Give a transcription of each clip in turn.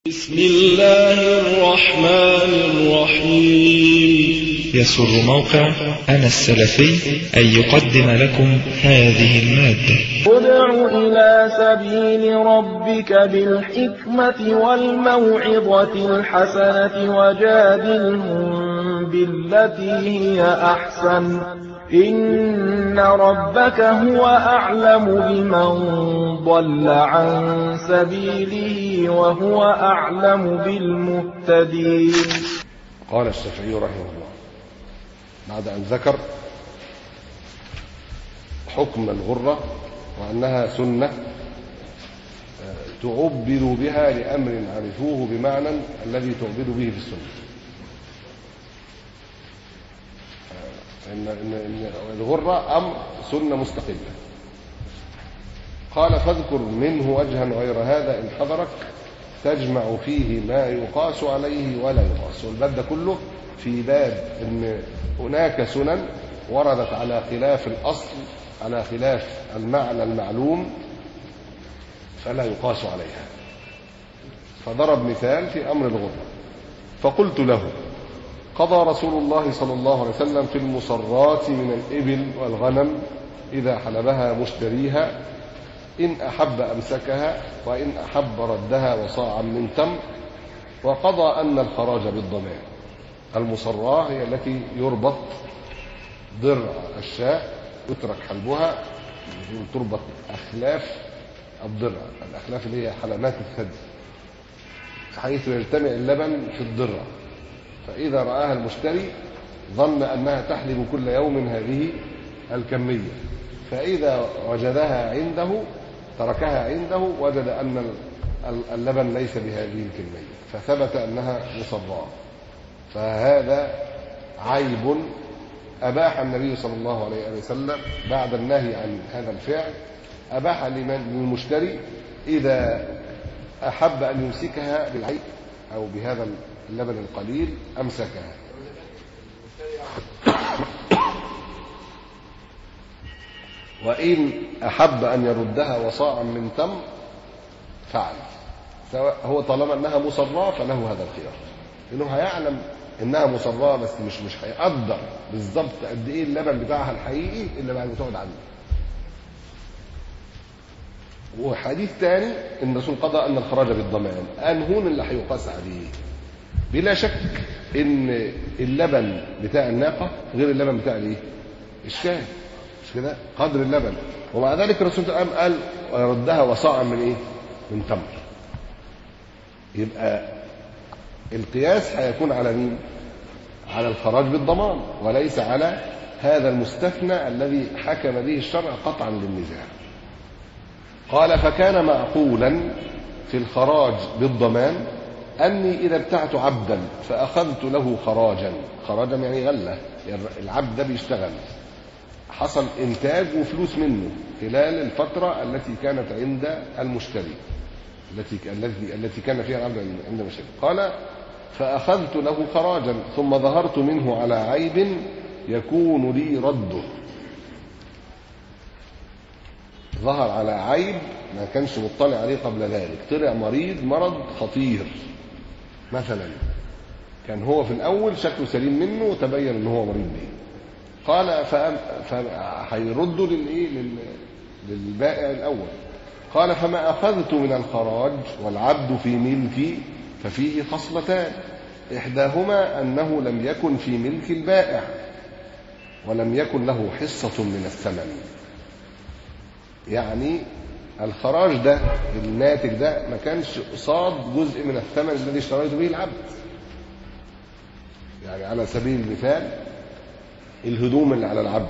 بسم الله الرحمن الرحيم يسر موقع أنا السلفي أن يقدم لكم هذه المادة ادع إلى سبيل ربك بالحكمة والموعظة الحسنة وجادلهم بالتي هي أحسن إن ربك هو أعلم بمن ضل عن سبيله وهو أعلم بالمهتدين قال الشافعي رحمه الله بعد أن ذكر حكم الغرة وأنها سنة تعبد بها لأمر عرفوه بمعنى الذي تعبد به في السنة إن, إن, إن الغرة أمر سنة مستقلة قال فاذكر منه وجها غير هذا إن حضرك تجمع فيه ما يقاس عليه ولا يقاس والباب ده كله في باب ان هناك سنن وردت على خلاف الاصل على خلاف المعنى المعلوم فلا يقاس عليها فضرب مثال في امر الغرة فقلت له قضى رسول الله صلى الله عليه وسلم في المصرات من الابل والغنم اذا حلبها مشتريها إن أحب أمسكها وإن أحب ردها وصاعا من تمر وقضى أن الخراج بالضمان المصراه هي التي يربط ضرع الشاة يترك حلبها تربط أخلاف الضرع الأخلاف اللي هي حلمات الثدي حيث يجتمع اللبن في الضرع فإذا رآها المشتري ظن أنها تحلب كل يوم هذه الكمية فإذا وجدها عنده تركها عنده وجد أن اللبن ليس بهذه الكمية فثبت أنها مصراه فهذا عيب أباح النبي صلى الله عليه وسلم بعد النهي عن هذا الفعل أباح للمشتري إذا أحب أن يمسكها بالعيب أو بهذا اللبن القليل أمسكها وإن أحب أن يردها وصاعا من تمر فعل سواء هو طالما أنها مصراه فله هذا الخيار إنه هيعلم إنها مصراه بس مش مش هيقدر بالظبط قد إيه اللبن بتاعها الحقيقي إلا بعد ما تقعد عنه وحديث تاني ان الرسول قضى ان الخراج بالضمان انهون اللي هيقاس عليه بلا شك ان اللبن بتاع الناقه غير اللبن بتاع الايه الشاه مش كده قدر اللبن ومع ذلك الرسول صلى الله عليه وسلم قال ويردها وصاعا من ايه من تمر يبقى القياس هيكون على مين على الخراج بالضمان وليس على هذا المستثنى الذي حكم به الشرع قطعا للنزاع قال فكان معقولا في الخراج بالضمان أني إذا ابتعت عبدا فأخذت له خراجا خراجا يعني غلة يعني العبد ده بيشتغل حصل إنتاج وفلوس منه خلال الفترة التي كانت عند المشتري التي التي التي كان فيها العبد عند المشتري قال فأخذت له خراجا ثم ظهرت منه على عيب يكون لي رده ظهر على عيب ما كانش مطلع عليه قبل ذلك طلع مريض مرض خطير مثلا كان هو في الأول شكله سليم منه وتبين ان هو مريض به قال فهيردوا للايه للبائع الاول قال فما اخذت من الخراج والعبد في ملكي ففيه خصلتان احداهما انه لم يكن في ملك البائع ولم يكن له حصه من الثمن يعني الخراج ده الناتج ده ما كانش قصاد جزء من الثمن الذي اشتريت به العبد يعني على سبيل المثال الهدوم اللي على العبد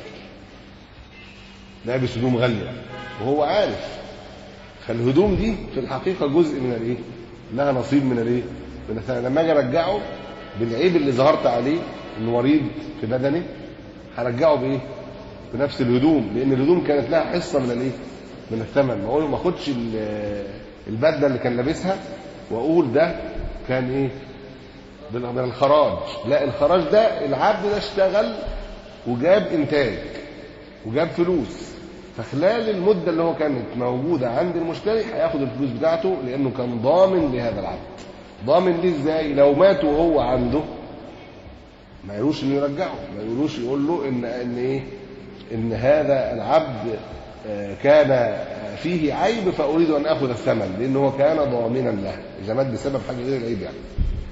لابس هدوم غالية وهو عارف فالهدوم دي في الحقيقة جزء من الايه لها نصيب من الايه من الثمن لما اجي ارجعه بالعيب اللي ظهرت عليه انه مريض في بدنه هرجعه بايه بنفس الهدوم لان الهدوم كانت لها حصه من الايه من الثمن ما اقول ما اخدش البدله اللي كان لابسها واقول ده كان ايه من الخراج لا الخراج ده العبد ده اشتغل وجاب انتاج وجاب فلوس فخلال المدة اللي هو كانت موجودة عند المشتري هياخد الفلوس بتاعته لأنه كان ضامن لهذا العبد ضامن ليه ازاي لو مات وهو عنده ما يقولوش انه يرجعه ما يقولوش يقول له ان ان ايه ان هذا العبد آه، كان آه، فيه عيب فاريد ان اخذ الثمن لان هو كان ضامنا له اذا مات بسبب حاجه غير العيب يعني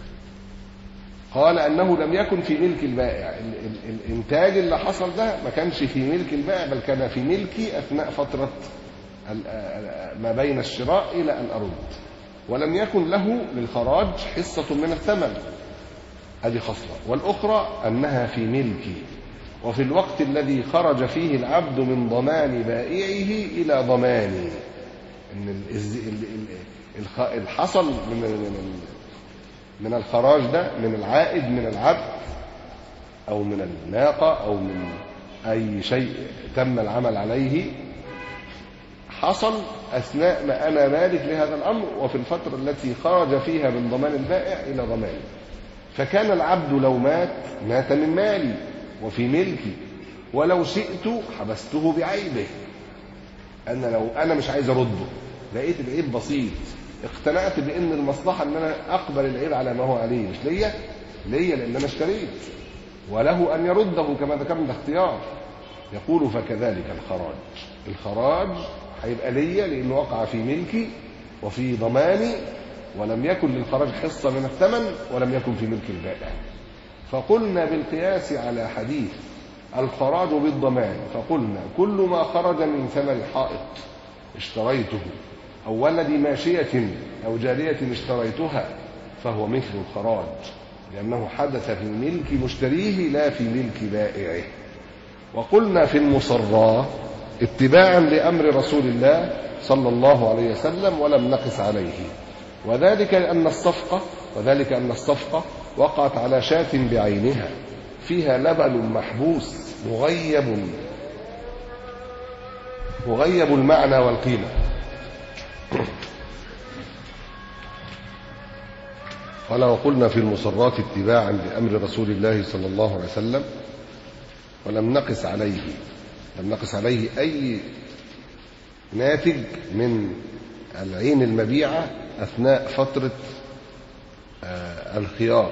قال انه لم يكن في ملك البائع ال- ال- الانتاج اللي حصل ده ما كانش في ملك البائع بل كان في ملكي اثناء فتره ال- ال- ما بين الشراء الى ان ارد ولم يكن له للخراج حصه من الثمن هذه خصله والاخرى انها في ملكي وفي الوقت الذي خرج فيه العبد من ضمان بائعه الى ضماني ان ال- الز- ال- ال- الخ- الحصل من من ال- من الخراج ده من العائد من العبد او من الناقه او من اي شيء تم العمل عليه حصل اثناء ما انا مالك لهذا الامر وفي الفتره التي خرج فيها من ضمان البائع الى ضماني فكان العبد لو مات مات من مالي وفي ملكي ولو شئت حبسته بعيبه انا لو انا مش عايز ارده لقيت العيب بسيط اقتنعت بان المصلحه ان انا اقبل العيب على ما هو عليه مش ليا ليا لان انا اشتريت وله ان يرده كما ذكرنا ده اختيار يقول فكذلك الخراج الخراج هيبقى ليا لانه وقع في ملكي وفي ضماني ولم يكن للخراج حصه من الثمن ولم يكن في ملك البائع فقلنا بالقياس على حديث الخراج بالضمان فقلنا كل ما خرج من ثمن حائط اشتريته أو ولد ماشية أو جارية اشتريتها فهو مثل الخراج لأنه حدث في ملك مشتريه لا في ملك بائعه وقلنا في المصرى اتباعا لأمر رسول الله صلى الله عليه وسلم ولم نقس عليه وذلك لأن الصفقة وذلك أن الصفقة وقعت على شاة بعينها فيها لبن محبوس مغيب مغيب المعنى والقيمة قال وقلنا في المصرات اتباعا لأمر رسول الله صلى الله عليه وسلم ولم نقس عليه لم نقس عليه أي ناتج من العين المبيعة أثناء فترة آه، الخيار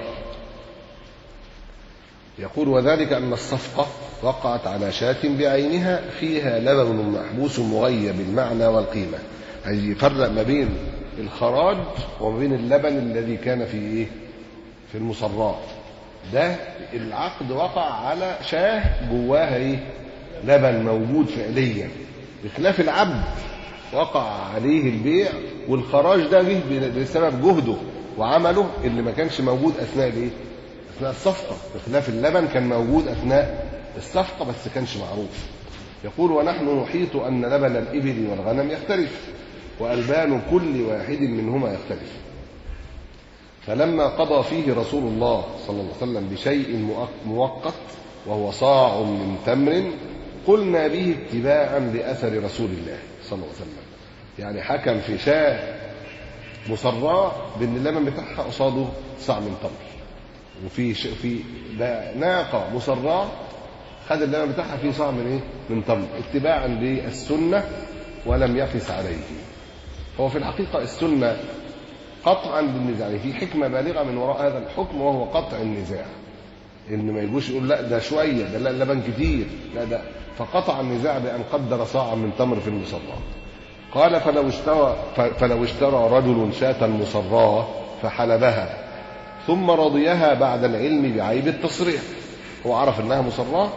يقول وذلك أن الصفقة وقعت على شاة بعينها فيها لبن محبوس مغيب المعنى والقيمة أي يفرق ما بين الخراج وما بين اللبن الذي كان في إيه؟ في المصرات ده العقد وقع على شاه جواها إيه؟ لبن موجود فعليا بخلاف العبد وقع عليه البيع والخراج ده جه بسبب جهده وعمله اللي ما كانش موجود اثناء الايه؟ اثناء الصفقه بخلاف اللبن كان موجود اثناء الصفقه بس كانش معروف يقول ونحن نحيط ان لبن الابل والغنم يختلف والبان كل واحد منهما يختلف فلما قضى فيه رسول الله صلى الله عليه وسلم بشيء مؤق- مؤقت وهو صاع من تمر قلنا به اتباعا لاثر رسول الله صلى الله عليه وسلم يعني حكم في شاة مصراه بان اللبن بتاعها قصاده صاع من تمر وفي ش... في ده ناقه مصراه خد اللبن بتاعها فيه صاع من ايه؟ من تمر اتباعا للسنه ولم يقس عليه هو في الحقيقه السنه قطعا بالنزاع يعني في حكمه بالغه من وراء هذا الحكم وهو قطع النزاع ان ما يجوش يقول لا ده شويه ده لا اللبن كتير لا ده فقطع النزاع بان قدر صاعا من تمر في المصراه قال فلو اشترى فلو اشترى رجل شاة مصراه فحلبها ثم رضيها بعد العلم بعيب التصريح هو عرف انها مصراه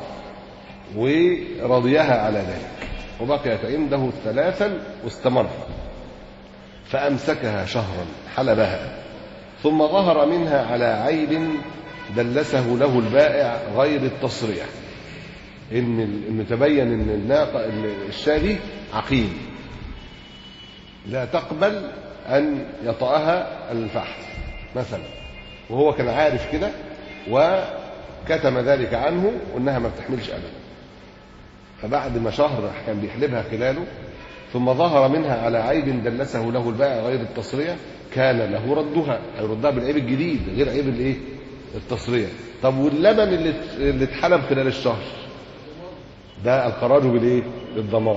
ورضيها على ذلك وبقيت عنده ثلاثا واستمر فامسكها شهرا حلبها ثم ظهر منها على عيب دلسه له البائع غير التصريح ان ان تبين ان الناقه الشاة دي عقيم لا تقبل ان يطأها الفحل مثلا وهو كان عارف كده وكتم ذلك عنه وانها ما بتحملش ابدا فبعد ما شهر كان بيحلبها خلاله ثم ظهر منها على عيب دلسه له البائع غير التصرية كان له ردها هيردها بالعيب الجديد غير عيب الايه التصرية طب واللبن اللي اللي اتحلب خلال الشهر ده الخراج بالايه بالضمان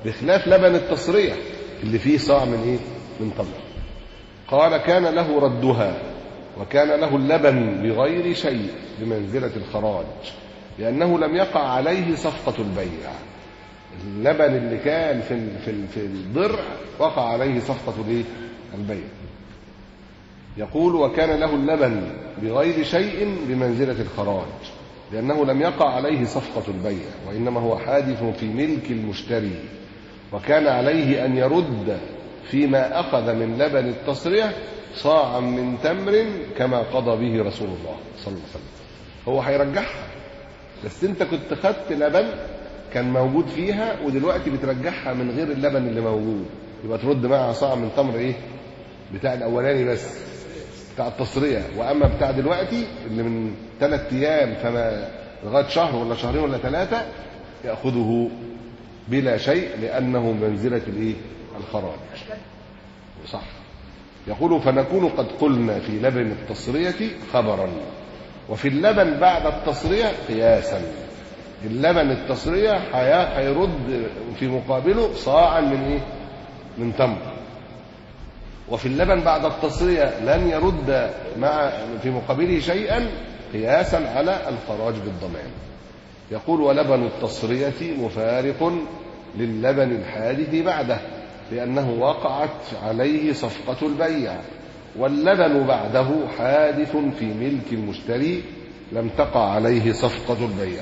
بخلاف لبن التصرية اللي فيه صاع من ايه من تمر قال كان له ردها وكان له اللبن بغير شيء بمنزلة الخراج لأنه لم يقع عليه صفقة البيع اللبن اللي كان في ال- في ال- في الضرع وقع عليه صفقة الايه البيع يقول وكان له اللبن بغير شيء بمنزلة الخراج لأنه لم يقع عليه صفقة البيع وإنما هو حادث في ملك المشتري وكان عليه أن يرد فيما أخذ من لبن التصرية صاعا من تمر كما قضى به رسول الله صلى الله عليه وسلم هو هيرجعها بس انت كنت خدت لبن كان موجود فيها ودلوقتي بترجعها من غير اللبن اللي موجود يبقى ترد معها صاع من تمر ايه بتاع الاولاني بس بتاع التصرية واما بتاع دلوقتي اللي من ثلاث ايام فما لغايه شهر ولا شهرين ولا ثلاثه ياخذه بلا شيء لانه منزله الايه الخراج صح يقول فنكون قد قلنا في لبن التصرية خبرا وفي اللبن بعد التصرية قياسا اللبن التصرية حيا- هيرد في مقابله صاعا من ايه من تمر وفي اللبن بعد التصرية لن يرد مع في مقابله شيئا قياسا على الخراج بالضمان يقول ولبن التصرية مفارق للبن الحادث بعده لأنه وقعت عليه صفقة البيع واللبن بعده حادث في ملك المشتري لم تقع عليه صفقة البيع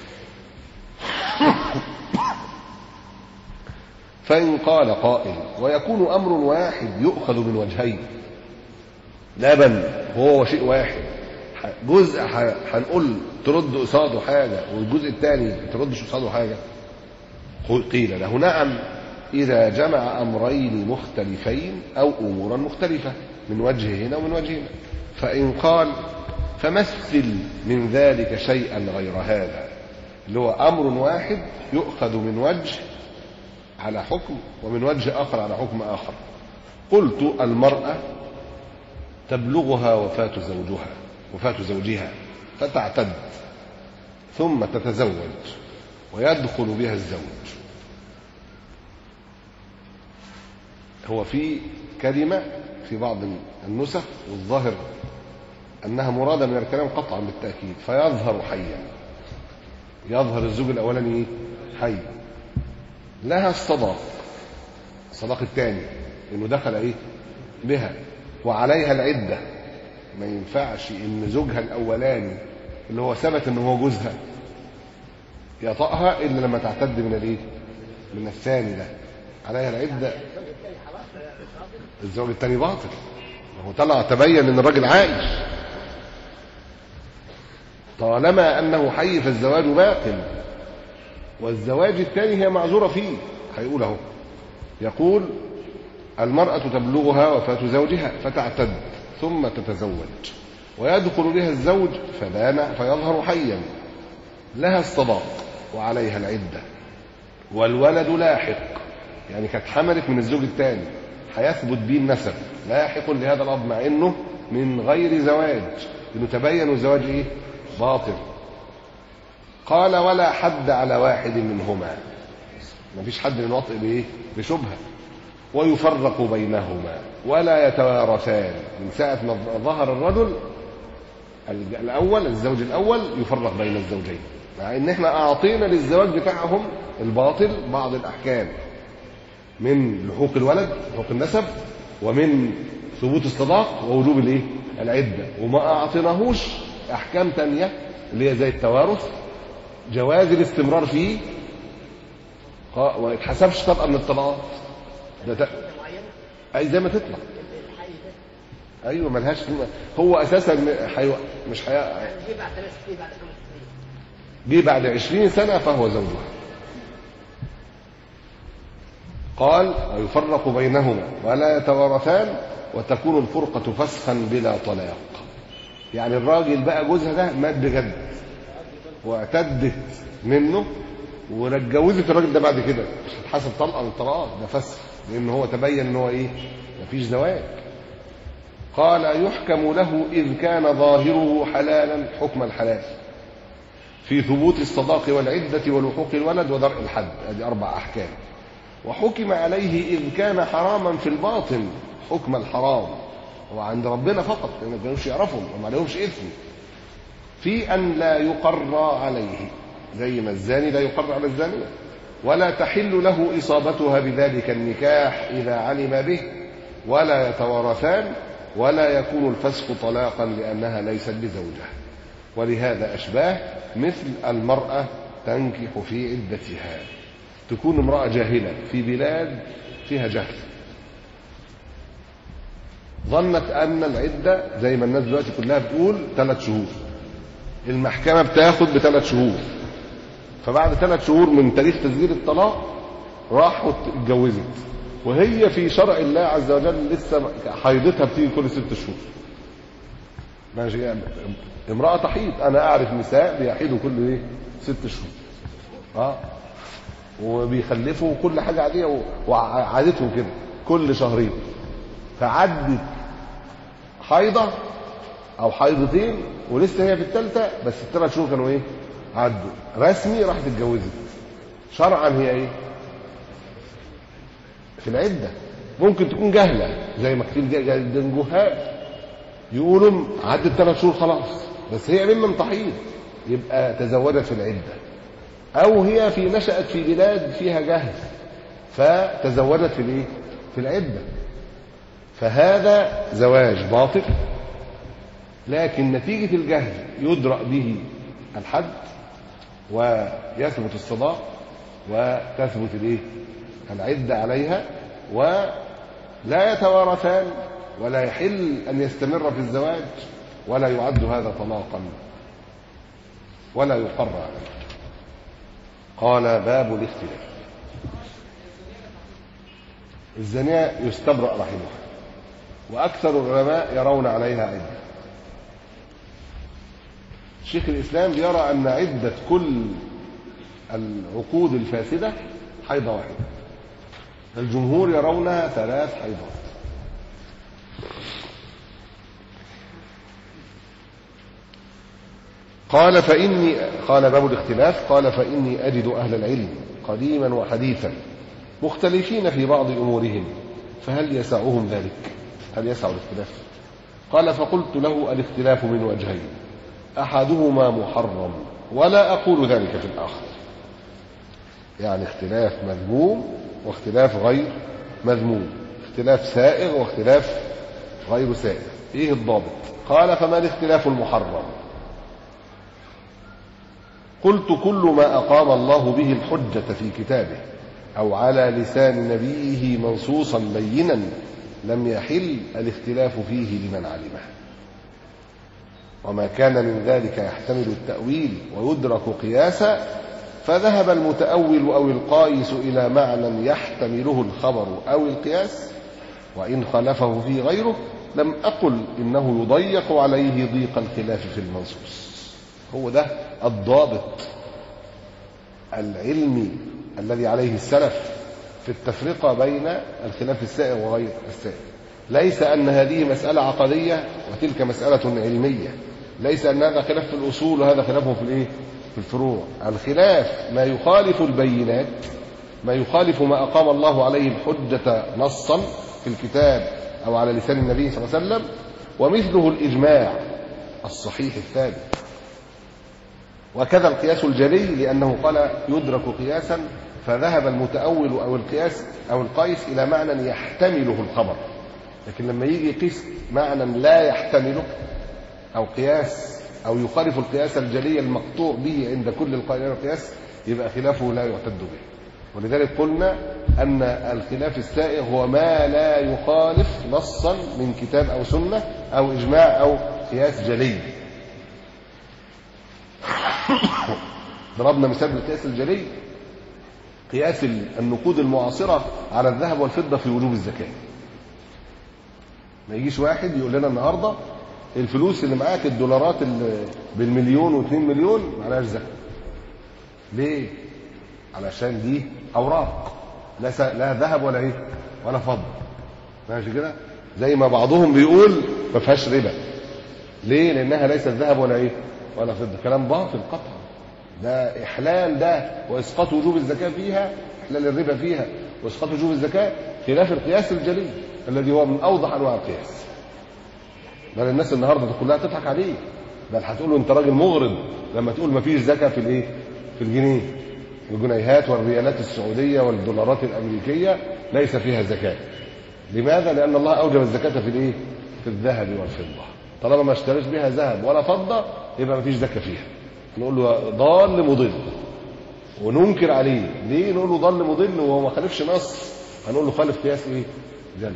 فإن قال قائل ويكون أمر واحد يؤخذ من وجهين لبن هو شيء واحد جزء ح- هنقول ترد قصاده حاجة والجزء الثاني ما تردش قصاده حاجة قيل له نعم إذا جمع أمرين مختلفين أو أمورا مختلفة من وجه هنا ومن وجه هنا فإن قال فمثل من ذلك شيئا غير هذا اللي هو أمر واحد يؤخذ من وجه على حكم ومن وجه آخر على حكم آخر قلت المرأة تبلغها وفاة زوجها وفاة زوجها فتعتد ثم تتزوج ويدخل بها الزوج هو في كلمة في بعض النسخ والظاهر أنها مرادة من الكلام قطعا بالتأكيد فيظهر حيا يظهر الزوج الأولاني إيه؟ حي لها الصداق الصداق الثاني إنه دخل إيه بها وعليها العدة ما ينفعش إن زوجها الأولاني اللي هو ثبت إن هو جوزها يطأها إلا لما تعتد من الإيه من الثاني ده عليها العدة الزوج الثاني باطل هو طلع تبين ان الراجل عايش طالما انه حي فالزواج باطل والزواج الثاني هي معذوره فيه هيقول اهو يقول المرأة تبلغها وفاة زوجها فتعتد ثم تتزوج ويدخل بها الزوج فبان فيظهر حيا لها الصداق وعليها العدة والولد لاحق يعني كانت حملت من الزوج الثاني هيثبت به النسب لاحق لهذا الاب مع انه من غير زواج انه تبين الزواج ايه باطل قال ولا حد على واحد منهما ما فيش حد من وطئ بايه بشبهه ويفرق بينهما ولا يتوارثان من ساعه ما ظهر الرجل الاول الزوج الاول يفرق بين الزوجين مع ان احنا اعطينا للزواج بتاعهم الباطل بعض الاحكام من لحوق الولد لحوق النسب ومن ثبوت الصداق ووجوب الايه العده وما اعطيناهوش احكام تانية اللي هي زي التوارث جواز الاستمرار فيه اه وما يتحسبش طبقه من الطبقات ده ت... اي زي ما تطلع ايوه ملهاش قيمه هو اساسا حي... مش حي... جه بعد 20 سنه فهو زوجها قال ويفرق بينهما ولا يتوارثان وتكون الفرقة فسخا بلا طلاق يعني الراجل بقى جوزها ده مات بجد واعتدت منه واتجوزت الراجل ده بعد كده مش هتحسب طلقه من الطلاقات ده فسخ لان هو تبين ان هو ايه مفيش زواج قال يحكم له اذ كان ظاهره حلالا حكم الحلال في ثبوت الصداق والعدة ولحوق الولد ودرء الحد هذه أربع أحكام وحكم عليه إذ كان حراما في الباطن حكم الحرام هو عند ربنا فقط لأن ما كانوش يعرفهم وما عليهمش إثم في أن لا يقر عليه زي ما الزاني لا يقر على الزانية ولا تحل له إصابتها بذلك النكاح إذا علم به ولا يتوارثان ولا يكون الفسق طلاقا لأنها ليست بزوجة ولهذا أشباه مثل المرأة تنكح في عدتها تكون امرأة جاهلة في بلاد فيها جهل ظنت أن العدة زي ما الناس دلوقتي كلها بتقول ثلاث شهور المحكمة بتاخد بثلاث شهور فبعد ثلاث شهور من تاريخ تسجيل الطلاق راحت اتجوزت وهي في شرع الله عز وجل لسه حيضتها بتيجي كل ست شهور ماشي يعني امرأة تحيض أنا أعرف نساء بيحيضوا كل إيه ست شهور اه وبيخلفوا كل حاجة عادية و- وعادتهم كده كل شهرين فعدت حيضة أو حيضتين ولسه هي في الثالثة بس الثلاث شهور كانوا إيه؟ عدوا رسمي راحت اتجوزت شرعا هي إيه؟ في العدة ممكن تكون جهلة زي ما كتير جا- جا- جهال يقولوا عدت ثلاث شهور خلاص بس هي ممن تحيض يبقى تزوجت في العدة أو هي في نشأت في بلاد فيها جهل فتزوجت في الإيه؟ في العدة فهذا زواج باطل لكن نتيجة الجهل يدرأ به الحد ويثبت الصداق وتثبت الايه؟ العدة عليها ولا يتوارثان ولا يحل أن يستمر في الزواج ولا يعد هذا طلاقا ولا يقر عليه قال باب الاختلاف الزانية يستبرأ رحمها وأكثر العلماء يرون عليها عدة شيخ الإسلام يرى أن عدة كل العقود الفاسدة حيضة واحدة الجمهور يرونها ثلاث حيضات قال فإني قال باب الاختلاف قال فإني أجد أهل العلم قديما وحديثا مختلفين في بعض أمورهم فهل يسعهم ذلك هل يسع الاختلاف قال فقلت له الاختلاف من وجهين أحدهما محرم ولا أقول ذلك في الآخر يعني اختلاف مذموم واختلاف غير مذموم اختلاف سائغ واختلاف غير سائغ ايه الضابط قال فما الاختلاف المحرم قلت كل ما أقام الله به الحجة في كتابه أو على لسان نبيه منصوصا بينا لم يحل الاختلاف فيه لمن علمه وما كان من ذلك يحتمل التأويل ويدرك قياسا فذهب المتأول أو القائس إلى معنى يحتمله الخبر أو القياس وإن خالفه في غيره لم أقل إنه يضيق عليه ضيق الخلاف في المنصوص هو ده الضابط العلمي الذي عليه السلف في التفرقة بين الخلاف السائغ وغير السائغ ليس أن هذه مسألة عقدية وتلك مسألة علمية ليس أن هذا خلاف في الأصول وهذا خلاف في الإيه؟ في الفروع الخلاف ما يخالف البينات ما يخالف ما أقام الله عليه الحجة نصا في الكتاب أو على لسان النبي صلى الله عليه وسلم ومثله الإجماع الصحيح الثابت وكذا القياس الجلي لأنه قال يدرك قياسا فذهب المتأول أو القياس أو القيس إلى معنى يحتمله الخبر لكن لما يجي يقيس معنى لا يحتمله أو قياس أو يخالف القياس الجلي المقطوع به عند كل القائلين القياس يبقى خلافه لا يعتد به ولذلك قلنا أن الخلاف السائغ هو ما لا يخالف نصا من كتاب أو سنة أو إجماع أو قياس جلي ضربنا مثال بالقياس الجلي قياس النقود المعاصرة على الذهب والفضة في وجوب الزكاة ما يجيش واحد يقول لنا النهارده الفلوس اللي معاك الدولارات اللي بالمليون واثنين مليون معلهاش زكاة ليه؟ علشان دي أوراق لا س... لا ذهب ولا إيه؟ ولا فضة ماشي كده؟ زي ما بعضهم بيقول ما فيهاش ربا ليه؟ لأنها ليست ذهب ولا إيه؟ ولا فضة كلام باطل قطعا ده إحلال ده وإسقاط وجوب الزكاة فيها إحلال الربا فيها واسقاط وجوب الزكاه خلاف القياس الجلي الذي هو من اوضح انواع القياس بل الناس النهارده كلها تضحك عليه بل هتقول له انت راجل مغرض لما تقول ما فيش زكاه في الايه في الجنيه الجنيهات والريالات السعوديه والدولارات الامريكيه ليس فيها زكاه لماذا لان الله اوجب الزكاه في الايه في الذهب والفضه طالما ما اشتريش بها ذهب ولا فضه يبقى ما فيش زكاه فيها نقول له ضال مضل وننكر عليه ليه نقول له ضل مضل وهو ما خالفش نص هنقول له خالف قياس ايه جل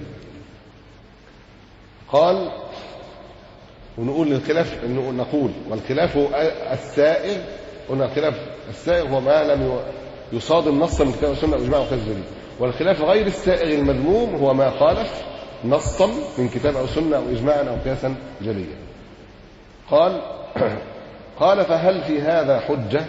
قال ونقول الخلاف إنه نقول والخلاف السائغ قلنا الخلاف السائغ هو ما لم يصادم نصا من كتاب السنه واجماع وقياس جليل والخلاف غير السائغ المذموم هو ما خالف نصا من كتاب او سنه او اجماعا او قياسا جليا قال قال فهل في هذا حجه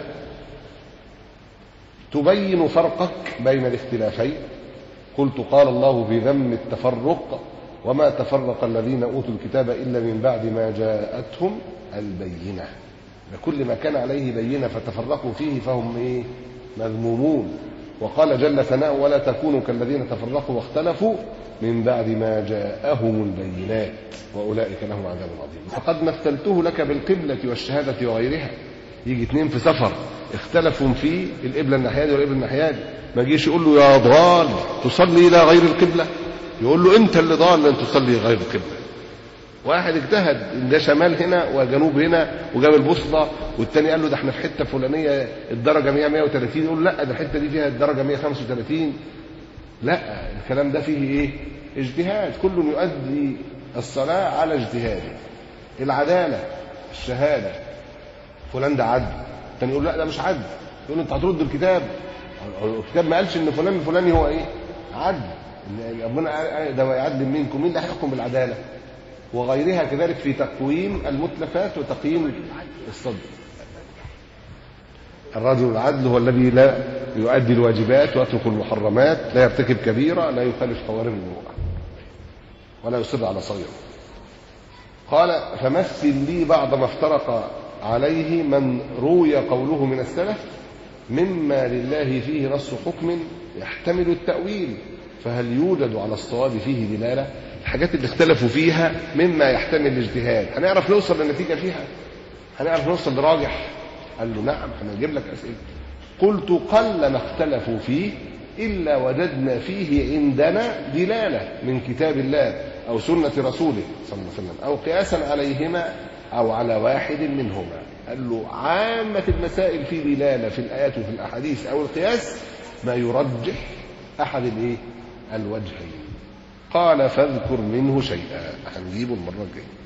تبين فرقك بين الاختلافين قلت قال الله في ذم التفرق وما تفرق الذين اوتوا الكتاب الا من بعد ما جاءتهم البينه لكل ما كان عليه بينه فتفرقوا فيه فهم ايه مذمومون وقال جل ثناؤه ولا تكونوا كالذين تفرقوا واختلفوا من بعد ما جاءهم البينات واولئك لهم عذاب عظيم فقد مثلته لك بالقبله والشهاده وغيرها يجي اتنين في سفر اختلفوا في القبله الناحيه دي والقبله الناحيه دي ما يجيش يقول له يا ضال تصلي الى غير القبله يقول له انت اللي ضال ان تصلي غير القبله واحد اجتهد ان ده شمال هنا وجنوب هنا وجاب البوصله والتاني قال له ده احنا في حته فلانيه الدرجه 100 130 يقول لا ده الحته دي فيها الدرجه 135 لا الكلام ده فيه ايه اجتهاد كل يؤدي الصلاه على اجتهاده العداله الشهاده فلان ده عدل الثاني يقول لا ده مش عدل يقول له انت هترد الكتاب الكتاب ما قالش ان فلان الفلاني هو ايه عدل ربنا قال ده يعدل منكم مين اللي هيحكم بالعداله وغيرها كذلك في تقويم المتلفات وتقييم الصدر الرجل العدل هو الذي لا يؤدي الواجبات ويترك المحرمات لا يرتكب كبيرة لا يخالف قوارب المروءة ولا يصر على صغيرة قال فمثل لي بعض ما افترق عليه من روي قوله من السلف مما لله فيه نص حكم يحتمل التأويل فهل يوجد على الصواب فيه دلالة الحاجات اللي اختلفوا فيها مما يحتمل الاجتهاد هنعرف نوصل للنتيجة فيها هنعرف نوصل لراجح قال له نعم هنجيب لك أسئلة قلت قل ما اختلفوا فيه إلا وجدنا فيه عندنا دلالة من كتاب الله أو سنة رسوله صلى الله عليه وسلم أو قياسا عليهما أو على واحد منهما قال له عامة المسائل في دلالة في الآيات وفي الأحاديث أو القياس ما يرجح أحد الإيه؟ الوجهين قال فاذكر منه شيئا هنجيبه المرة الجاية